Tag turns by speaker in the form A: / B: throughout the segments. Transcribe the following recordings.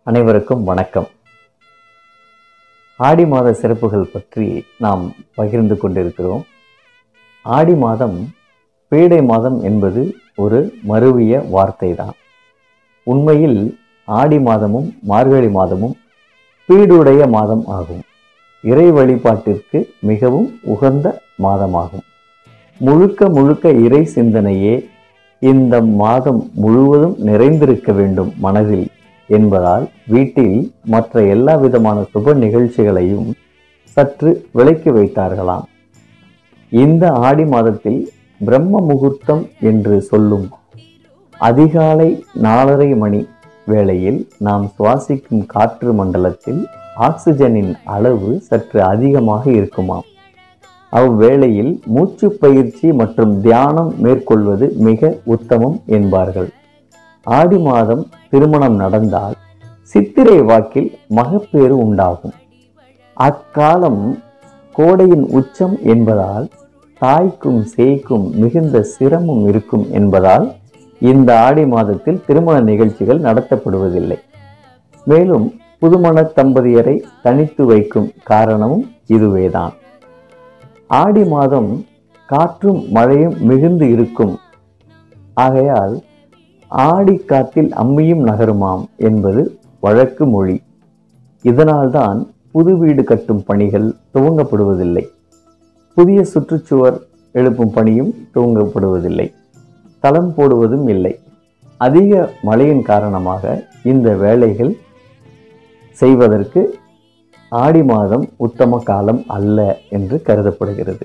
A: அனைவருக்கும் வணக்கம் ஆடி மாத சிறப்புகள் பற்றி நாம் பகிர்ந்து கொண்டிருக்கிறோம் ஆடி மாதம் பீடை மாதம் என்பது ஒரு மருவிய வார்த்தை தான் உண்மையில் ஆடி மாதமும் மார்கழி மாதமும் பீடுடைய மாதம் ஆகும் இறை வழிபாட்டிற்கு மிகவும் உகந்த மாதமாகும் முழுக்க முழுக்க இறை சிந்தனையே இந்த மாதம் முழுவதும் நிறைந்திருக்க வேண்டும் மனதில் என்பதால் வீட்டில் மற்ற எல்லா விதமான சுப நிகழ்ச்சிகளையும் சற்று விலக்கி வைத்தார்களாம் இந்த ஆடி மாதத்தில் பிரம்ம முகூர்த்தம் என்று சொல்லும் அதிகாலை நாலரை மணி வேளையில் நாம் சுவாசிக்கும் காற்று மண்டலத்தில் ஆக்சிஜனின் அளவு சற்று அதிகமாக இருக்குமாம் அவ்வேளையில் மூச்சு பயிற்சி மற்றும் தியானம் மேற்கொள்வது மிக உத்தமம் என்பார்கள் ஆடி மாதம் திருமணம் நடந்தால் சித்திரை வாக்கில் மகப்பேறு உண்டாகும் அக்காலம் கோடையின் உச்சம் என்பதால் தாய்க்கும் சேய்க்கும் மிகுந்த சிரமம் இருக்கும் என்பதால் இந்த ஆடி மாதத்தில் திருமண நிகழ்ச்சிகள் நடத்தப்படுவதில்லை மேலும் புதுமண தம்பதியரை தனித்து வைக்கும் காரணமும் இதுவேதான் ஆடி மாதம் காற்றும் மழையும் மிகுந்து இருக்கும் ஆகையால் ஆடி காத்தில் அம்மியும் நகருமாம் என்பது வழக்கு மொழி இதனால்தான் புது வீடு கட்டும் பணிகள் துவங்கப்படுவதில்லை புதிய சுற்றுச்சுவர் எழுப்பும் பணியும் துவங்கப்படுவதில்லை தளம் போடுவதும் இல்லை அதிக மழையின் காரணமாக இந்த வேலைகள் செய்வதற்கு ஆடி மாதம் உத்தம காலம் அல்ல என்று கருதப்படுகிறது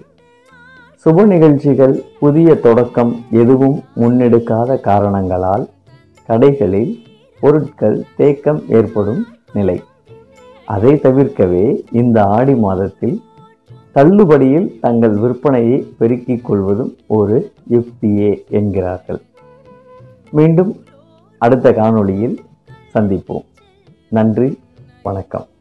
A: சுப நிகழ்ச்சிகள் புதிய தொடக்கம் எதுவும் முன்னெடுக்காத காரணங்களால் கடைகளில் பொருட்கள் தேக்கம் ஏற்படும் நிலை அதை தவிர்க்கவே இந்த ஆடி மாதத்தில் தள்ளுபடியில் தங்கள் விற்பனையை பெருக்கிக் கொள்வதும் ஒரு யுக்தியே என்கிறார்கள் மீண்டும் அடுத்த காணொளியில் சந்திப்போம் நன்றி வணக்கம்